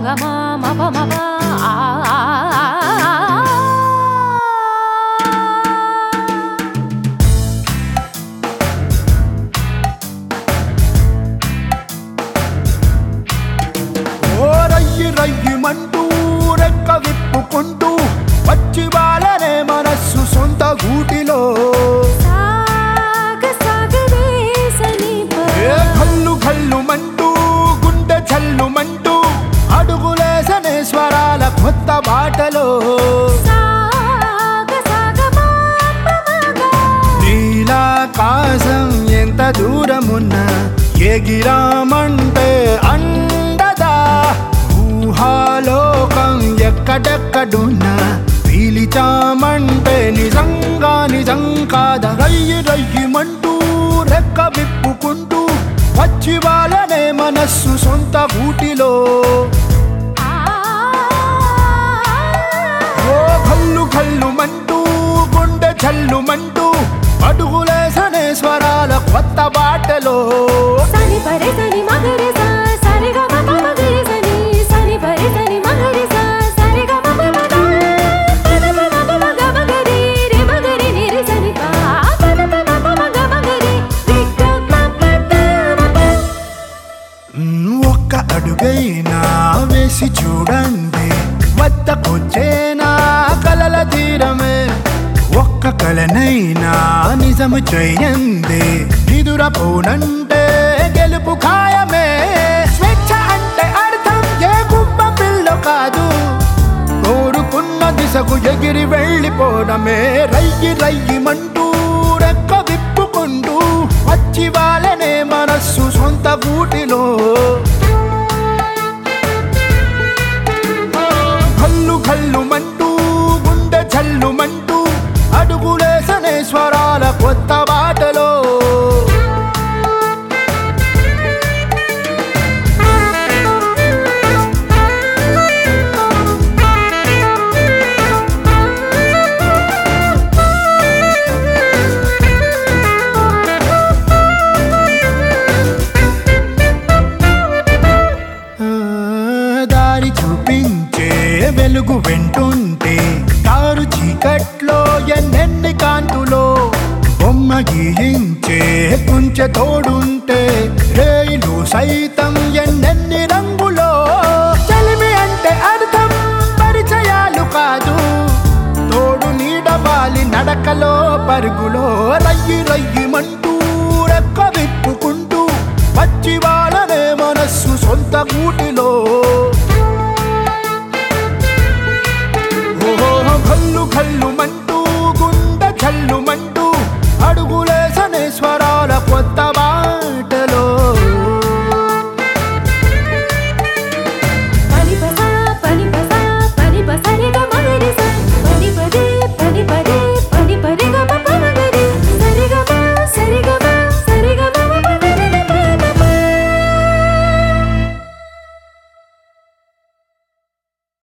గమ మప మప ఆ, ఆ, ఆ, ఆ. ఓ రయ్యి రయ్యిమంటూ రెక్క విప్పుకుంటూ వచ్చి వాళ్ళనే మనస్సు సొంత గూటిలో సాగ సాగరే సమీప ఏ కల్లు కల్లు మంటూ గుండె చల్లుమంటూ అడుగులేసనే స్వరాల కొత్త బాటలో సాగ సాగ మాప మగ నీలాకాశం ఎంత దూరమున్నా ఎగిరామంటే అండదా ఊహాలోకం ఎక్కడెక్కడున్నా పీలిచామంటే నిజంగా నిజం కాదా రయ్యి రయ్యిమంటూ రెక్క విప్పుకుంటూ వచ్చి వాళ్ళనే మనస్సు సొంత ఊటిలో ఓ కల్లు కల్లు మంటూ గుండె చల్లుమంటూ అడుగులేసనే స్వరాల కొత్త బాటలో సని పరే సని మగరి సా సరి గ మ ప మగరి సని సని పరే సని మగరి సా సరి గ మ ప మగ పద ప మ ప మగ మగరి రి మగరి ని రి సని ప పద ప మ ప మగ మగరి రి గ మ ప ద మ ప మ్, ఒక్క అడుగైనా వేసి చూడండి వద్దకొచ్చేనా కలల తీరమే ఒక్క కలనైనా నిజము చేయండి నిదురపోనంటే గెలుపు ఖాయమే స్వేచ్ఛ అంటే అర్థం ఏ గుబ్బ పిల్ల కాదు కోరుకున్న దిశకు ఎగిరి వెళ్ళిపోవడమే రయ్యి రయ్యిమంటూ రెక్క విప్పుకుంటూ వచ్చి వాళ్ళనే మనస్సు సొంత గూటిలో కల్లు కల్లు మంటూ గుండె చల్లుమంటూ అడుగులేసనే స్వరాల కొత్త బాటలో ఆ, దారి చూపించే వెలుగు వెంటుంటే కారు చీకట్లో ఎన్నెన్ని కాంతులో బొమ్మ గీయించే కుంచె తోడుంటే రేయిలు సైతం ఎన్నెన్ని రంగులో చలిమి అంటే అర్థం పరిచయాలు కాదు తోడు నీడవాలి నడకలో పరుగులో రయ్యి రయ్యిమంటూ రెక్క విప్పుకుంటూ వచ్చి వాళ్ళనే మనస్సు సొంత గూటిలో